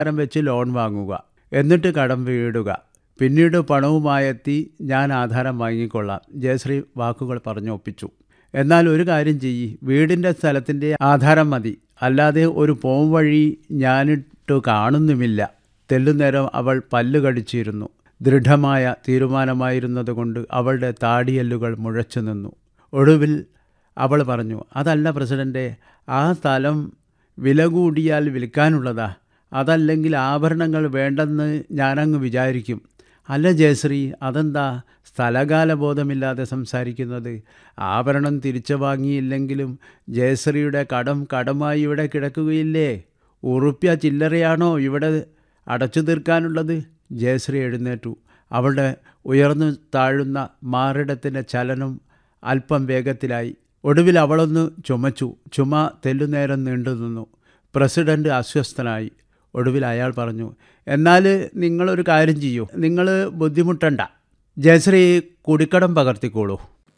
ആധാരം വെച്ച് ലോൺ വാങ്ങുക എന്നിട്ട് കടം വീടുക പിന്നീട് പണവുമായെത്തി ഞാൻ ആധാരം വാങ്ങിക്കൊള്ളാം ജയശ്രീ വാക്കുകൾ പറഞ്ഞൊപ്പിച്ചു എന്നാൽ ഒരു കാര്യം ചെയ്യ് വീടിൻ്റെ സ്ഥലത്തിൻ്റെ ആധാരം മതി അല്ലാതെ ഒരു പോം വഴി ഞാനിട്ട് കാണുന്നുമില്ല തെല്ലുനേരം അവൾ പല്ല് കടിച്ചിരുന്നു ദൃഢമായ തീരുമാനമായിരുന്നതുകൊണ്ട് അവളുടെ താടിയല്ലുകൾ മുഴച്ചു നിന്നു ഒടുവിൽ അവൾ പറഞ്ഞു അതല്ല പ്രസിഡൻ്റെ ആ സ്ഥലം വില കൂടിയാൽ വിൽക്കാനുള്ളതാ അതല്ലെങ്കിൽ ആഭരണങ്ങൾ വേണ്ടെന്ന് ഞാനങ്ങ് വിചാരിക്കും അല്ല ജയശ്രീ അതെന്താ സ്ഥലകാല ബോധമില്ലാതെ സംസാരിക്കുന്നത് ആഭരണം തിരിച്ചു വാങ്ങിയില്ലെങ്കിലും ജയശ്രീയുടെ കടം കടമായി ഇവിടെ കിടക്കുകയില്ലേ ഉറുപ്യ ചില്ലറയാണോ ഇവിടെ അടച്ചു തീർക്കാനുള്ളത് ജയശ്രീ എഴുന്നേറ്റു അവളുടെ ഉയർന്നു താഴുന്ന മാറിടത്തിൻ്റെ ചലനം അല്പം വേഗത്തിലായി ഒടുവിൽ അവളൊന്ന് ചുമച്ചു ചുമ തെല്ലുനേരം നീണ്ടു നിന്നു പ്രസിഡന്റ് അസ്വസ്ഥനായി ഒടുവിൽ അയാൾ പറഞ്ഞു എന്നാൽ നിങ്ങളൊരു കാര്യം ചെയ്യൂ നിങ്ങൾ ബുദ്ധിമുട്ടണ്ട ജയശ്രീ കുടിക്കടം പകർത്തിക്കോളൂ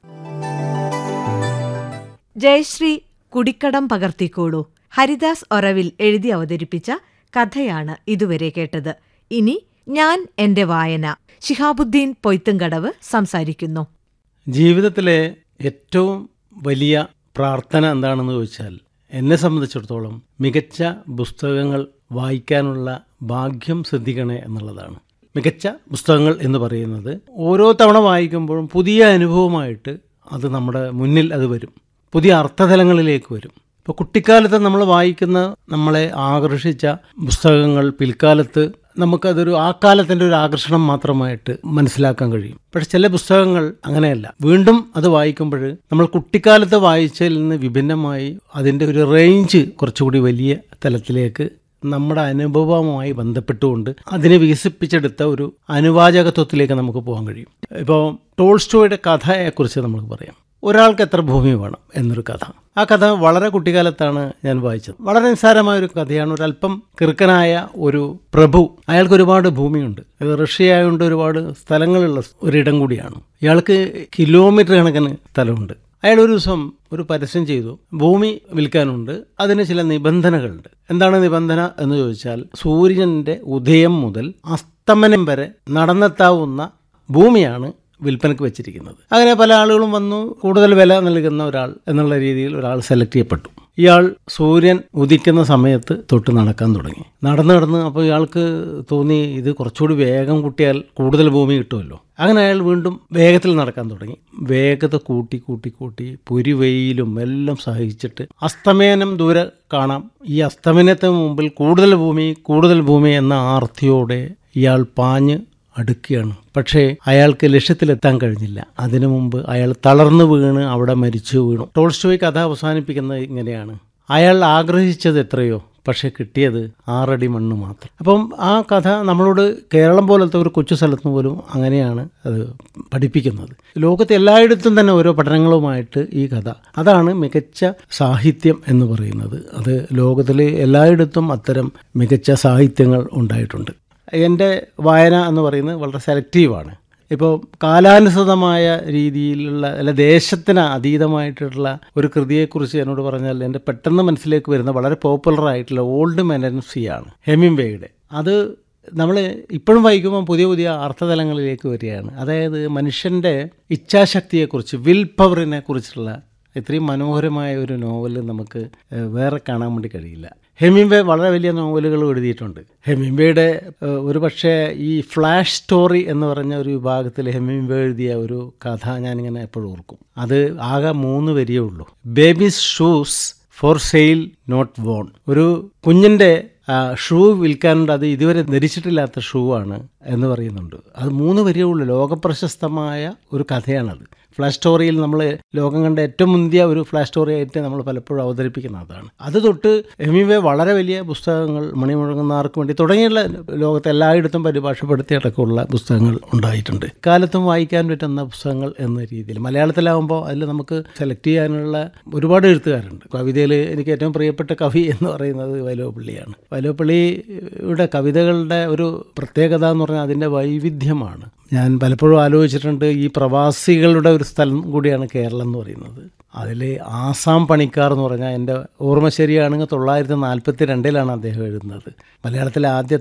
ജയശ്രീ കുടിക്കടം പകർത്തിക്കോളൂ ഹരിദാസ് ഒറവിൽ എഴുതി അവതരിപ്പിച്ച കഥയാണ് ഇതുവരെ കേട്ടത് ഇനി ഞാൻ എന്റെ വായന ശിഹാബുദ്ദീൻ പൊയ്ത്തുംകടവ് സംസാരിക്കുന്നു ജീവിതത്തിലെ ഏറ്റവും വലിയ പ്രാർത്ഥന എന്താണെന്ന് ചോദിച്ചാൽ എന്നെ സംബന്ധിച്ചിടത്തോളം മികച്ച പുസ്തകങ്ങൾ വായിക്കാനുള്ള ഭാഗ്യം സിദ്ധിക്കണേ എന്നുള്ളതാണ് മികച്ച പുസ്തകങ്ങൾ എന്ന് പറയുന്നത് ഓരോ തവണ വായിക്കുമ്പോഴും പുതിയ അനുഭവമായിട്ട് അത് നമ്മുടെ മുന്നിൽ അത് വരും പുതിയ അർത്ഥതലങ്ങളിലേക്ക് വരും ഇപ്പോൾ കുട്ടിക്കാലത്ത് നമ്മൾ വായിക്കുന്ന നമ്മളെ ആകർഷിച്ച പുസ്തകങ്ങൾ പിൽക്കാലത്ത് നമുക്കതൊരു ആ കാലത്തിൻ്റെ ഒരു ആകർഷണം മാത്രമായിട്ട് മനസ്സിലാക്കാൻ കഴിയും പക്ഷെ ചില പുസ്തകങ്ങൾ അങ്ങനെയല്ല വീണ്ടും അത് വായിക്കുമ്പോൾ നമ്മൾ കുട്ടിക്കാലത്ത് വായിച്ചതിൽ നിന്ന് വിഭിന്നമായി അതിൻ്റെ ഒരു റേഞ്ച് കുറച്ചുകൂടി വലിയ തലത്തിലേക്ക് നമ്മുടെ അനുഭവവുമായി ബന്ധപ്പെട്ടുകൊണ്ട് അതിനെ വികസിപ്പിച്ചെടുത്ത ഒരു അനുവാചകത്വത്തിലേക്ക് നമുക്ക് പോകാൻ കഴിയും ഇപ്പോൾ ടോൾസ്റ്റോയുടെ കഥയെക്കുറിച്ച് നമുക്ക് പറയാം ഒരാൾക്ക് എത്ര ഭൂമി വേണം എന്നൊരു കഥ ആ കഥ വളരെ കുട്ടിക്കാലത്താണ് ഞാൻ വായിച്ചത് വളരെ നിസ്സാരമായ ഒരു കഥയാണ് ഒരല്പം കിറുക്കനായ ഒരു പ്രഭു അയാൾക്ക് ഒരുപാട് ഭൂമിയുണ്ട് അത് റഷ്യ ആയതുകൊണ്ട് ഒരുപാട് സ്ഥലങ്ങളുള്ള ഒരിടം കൂടിയാണ് ഇയാൾക്ക് കിലോമീറ്റർ കണക്കിന് സ്ഥലമുണ്ട് അയാൾ ഒരു ദിവസം ഒരു പരസ്യം ചെയ്തു ഭൂമി വിൽക്കാനുണ്ട് അതിന് ചില നിബന്ധനകളുണ്ട് എന്താണ് നിബന്ധന എന്ന് ചോദിച്ചാൽ സൂര്യൻ്റെ ഉദയം മുതൽ അസ്തമനം വരെ നടന്നെത്താവുന്ന ഭൂമിയാണ് വിൽപ്പനക്ക് വെച്ചിരിക്കുന്നത് അങ്ങനെ പല ആളുകളും വന്നു കൂടുതൽ വില നൽകുന്ന ഒരാൾ എന്നുള്ള രീതിയിൽ ഒരാൾ സെലക്ട് ചെയ്യപ്പെട്ടു ഇയാൾ സൂര്യൻ ഉദിക്കുന്ന സമയത്ത് തൊട്ട് നടക്കാൻ തുടങ്ങി നടന്ന് നടന്ന് അപ്പോൾ ഇയാൾക്ക് തോന്നി ഇത് കുറച്ചുകൂടി വേഗം കൂട്ടിയാൽ കൂടുതൽ ഭൂമി കിട്ടുമല്ലോ അങ്ങനെ അയാൾ വീണ്ടും വേഗത്തിൽ നടക്കാൻ തുടങ്ങി വേഗത കൂട്ടി കൂട്ടി കൂട്ടി പുരിവെയിലും എല്ലാം സഹിച്ചിട്ട് അസ്തമയനം ദൂരെ കാണാം ഈ അസ്തമനത്തിന് മുമ്പിൽ കൂടുതൽ ഭൂമി കൂടുതൽ ഭൂമി എന്ന ആർത്തിയോടെ ഇയാൾ പാഞ്ഞ് അടുക്കുകയാണ് പക്ഷേ അയാൾക്ക് ലക്ഷ്യത്തിലെത്താൻ കഴിഞ്ഞില്ല അതിനു മുമ്പ് അയാൾ തളർന്നു വീണ് അവിടെ മരിച്ചു വീണു ടോൾസ്റ്റോയ് കഥ അവസാനിപ്പിക്കുന്നത് ഇങ്ങനെയാണ് അയാൾ ആഗ്രഹിച്ചത് എത്രയോ പക്ഷേ കിട്ടിയത് ആറടി മണ്ണ് മാത്രം അപ്പം ആ കഥ നമ്മളോട് കേരളം പോലത്തെ ഒരു കൊച്ചു സ്ഥലത്ത് പോലും അങ്ങനെയാണ് അത് പഠിപ്പിക്കുന്നത് ലോകത്ത് എല്ലായിടത്തും തന്നെ ഓരോ പഠനങ്ങളുമായിട്ട് ഈ കഥ അതാണ് മികച്ച സാഹിത്യം എന്ന് പറയുന്നത് അത് ലോകത്തിൽ എല്ലായിടത്തും അത്തരം മികച്ച സാഹിത്യങ്ങൾ ഉണ്ടായിട്ടുണ്ട് എൻ്റെ വായന എന്ന് പറയുന്നത് വളരെ സെലക്റ്റീവാണ് ഇപ്പോൾ കാലാനുസൃതമായ രീതിയിലുള്ള അല്ല ദേശത്തിന് അതീതമായിട്ടുള്ള ഒരു കൃതിയെക്കുറിച്ച് എന്നോട് പറഞ്ഞാൽ എൻ്റെ പെട്ടെന്ന് മനസ്സിലേക്ക് വരുന്ന വളരെ പോപ്പുലർ ആയിട്ടുള്ള ഓൾഡ് മെനൻസിയാണ് ഹെമിംബേയുടെ അത് നമ്മൾ ഇപ്പോഴും വായിക്കുമ്പോൾ പുതിയ പുതിയ അർത്ഥതലങ്ങളിലേക്ക് വരികയാണ് അതായത് മനുഷ്യൻ്റെ ഇച്ഛാശക്തിയെക്കുറിച്ച് വിൽ പവറിനെ കുറിച്ചുള്ള ഇത്രയും മനോഹരമായ ഒരു നോവൽ നമുക്ക് ഏഹ്, വേറെ കാണാൻ വേണ്ടി കഴിയില്ല ഹെമിംബെ വളരെ വലിയ നോവലുകൾ എഴുതിയിട്ടുണ്ട് ഹെമിംബയുടെ ഏഹ്, ഒരു പക്ഷേ ഈ ഫ്ലാഷ് സ്റ്റോറി എന്ന് പറഞ്ഞ ഒരു വിഭാഗത്തിൽ ഹെമിംബെ എഴുതിയ ഒരു കഥ ഞാനിങ്ങനെ എപ്പോഴും ഓർക്കും അത് ആകെ മൂന്ന് വരിയേ ഉള്ളൂ babies shoes for sale not worn ഒരു കുഞ്ഞിൻ്റെ ഷൂ വിൽക്കാനുണ്ട് അത് ഇതുവരെ ധരിച്ചിട്ടില്ലാത്ത ഷൂ ആണ് എന്ന് പറയുന്നുണ്ട് അത് മൂന്ന് വരിയേ ഉള്ളൂ ലോകപ്രശസ്തമായ ഒരു കഥയാണത് ഫ്ലാഷ് സ്റ്റോറിയിൽ നമ്മൾ ലോകം കണ്ട ഏറ്റവും മുന്തിയ ഒരു ഫ്ലാഷ് സ്റ്റോറി ആയിട്ട് നമ്മൾ പലപ്പോഴും അവതരിപ്പിക്കുന്ന അതാണ് അത് തൊട്ട് എമിവെ വളരെ വലിയ പുസ്തകങ്ങൾ മണിമുഴങ്ങുന്നവർക്ക് വേണ്ടി തുടങ്ങിയുള്ള ലോകത്തെ എല്ലായിടത്തും പരിഭാഷപ്പെടുത്തിയടക്കമുള്ള പുസ്തകങ്ങൾ ഉണ്ടായിട്ടുണ്ട് കാലത്തും വായിക്കാൻ പറ്റുന്ന പുസ്തകങ്ങൾ എന്ന രീതിയിൽ മലയാളത്തിലാവുമ്പോൾ അതിൽ നമുക്ക് സെലക്ട് ചെയ്യാനുള്ള ഒരുപാട് എഴുത്തുകാരുണ്ട് കവിതയിൽ എനിക്ക് ഏറ്റവും പ്രിയപ്പെട്ട കവി എന്ന് പറയുന്നത് വൈലോപ്പള്ളിയാണ് വൈലോപ്പള്ളിയുടെ കവിതകളുടെ ഒരു പ്രത്യേകത എന്ന് പറഞ്ഞാൽ അതിൻ്റെ വൈവിധ്യമാണ് ഞാൻ പലപ്പോഴും ആലോചിച്ചിട്ടുണ്ട് ഈ പ്രവാസികളുടെ ഒരു സ്ഥലം കൂടിയാണ് കേരളം എന്ന് പറയുന്നത് അതിൽ ആസാം പണിക്കാർ എന്ന് പറഞ്ഞാൽ എൻ്റെ ഓർമ്മ ശരിയാണെങ്കിൽ തൊള്ളായിരത്തി നാൽപ്പത്തി രണ്ടിലാണ് അദ്ദേഹം എഴുതുന്നത് മലയാളത്തിലെ ആദ്യത്തെ